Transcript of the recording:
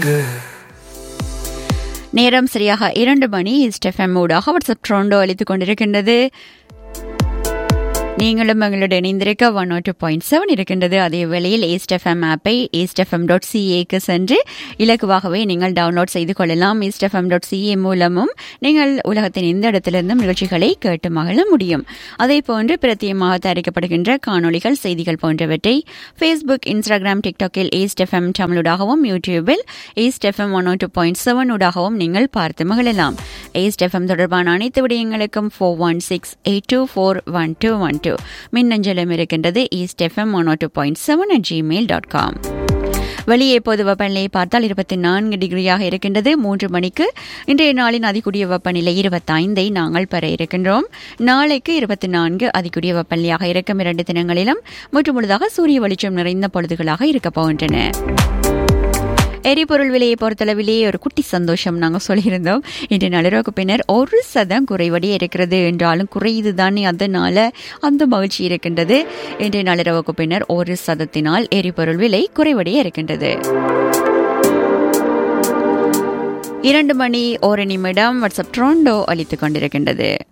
நேரம் சரியாக இரண்டு மணி ஸ்டெஃப்எம் ஊடாக வாட்ஸ்அப் ட்ரோண்டோ அளித்துக் கொண்டிருக்கின்றது நீங்களும் எங்களுடன் இணைந்திருக்க one O two point seven இருக்கின்றது அதே வேளையில் ஈஸ்ட் எஃப்எம் ஆப்பை ஈஸ்ட் எஃப்எம் டாட் சிஏக்கு சென்று இலக்குவாகவே நீங்கள் டவுன்லோட் செய்து கொள்ளலாம் ஈஸ்ட் எஃப்எம் டாட் சிஏ மூலமும் நீங்கள் உலகத்தின் எந்த இடத்திலிருந்தும் நிகழ்ச்சிகளை கேட்டு மகிழ முடியும் அதே போன்று பிரத்தியமாக தயாரிக்கப்படுகின்ற காணொலிகள் செய்திகள் போன்றவற்றை ஃபேஸ்புக் இன்ஸ்டாகிராம் டிக்டாக்கில் ஈஸ்ட் எஃப்எம் தமிழூடாகவும் யூடியூபில் East FM one O two point seven ஊடாகவும் நீங்கள் பார்த்து மகிழலாம் ஈஸ்ட் எஃப்எம் தொடர்பான அனைத்து விடயங்களுக்கும் four one six eight two four one two one two மின்னஞ்சலும் இருக்கின்றது East FM one O two point seven at Gmail dot com வெளியே பொது வெப்பநிலையை பார்த்தால் இருபத்தி நான்கு டிகிரியாக இருக்கின்றது மூன்று மணிக்கு இன்றைய நாளின் அதிகூடிய வெப்பநிலை இருபத்தைந்தை நாங்கள் பெற இருக்கின்றோம் நாளைக்கு இருபத்தி நான்கு அதிகூடிய வெப்பநிலையாக இருக்கும் இரண்டு தினங்களிலும் முற்றுமுழுதாக சூரிய வெளிச்சம் நிறைந்த பொழுதுகளாக இருக்கப் போகின்றன எரிபொருள் விலையை பொறுத்தளவிலே ஒரு குட்டி சந்தோஷம் நாங்கள் சொல்லியிருந்தோம் இன்று நடுரோக்கு பின்னர் ஒரு சதம் குறைவடியே இருக்கிறது என்றாலும் குறையுது தானே அதனால அந்த மகிழ்ச்சி இருக்கின்றது இன்றைய நள்ளிரவுக்கு பின்னர் ஒரு சதத்தினால் எரிபொருள் விலை குறைவடியே இருக்கின்றது இரண்டு மணி ஒரு நிமிடம் வாட்ஸ்அப் ட்ரோண்டோ அளித்துக் கொண்டிருக்கின்றது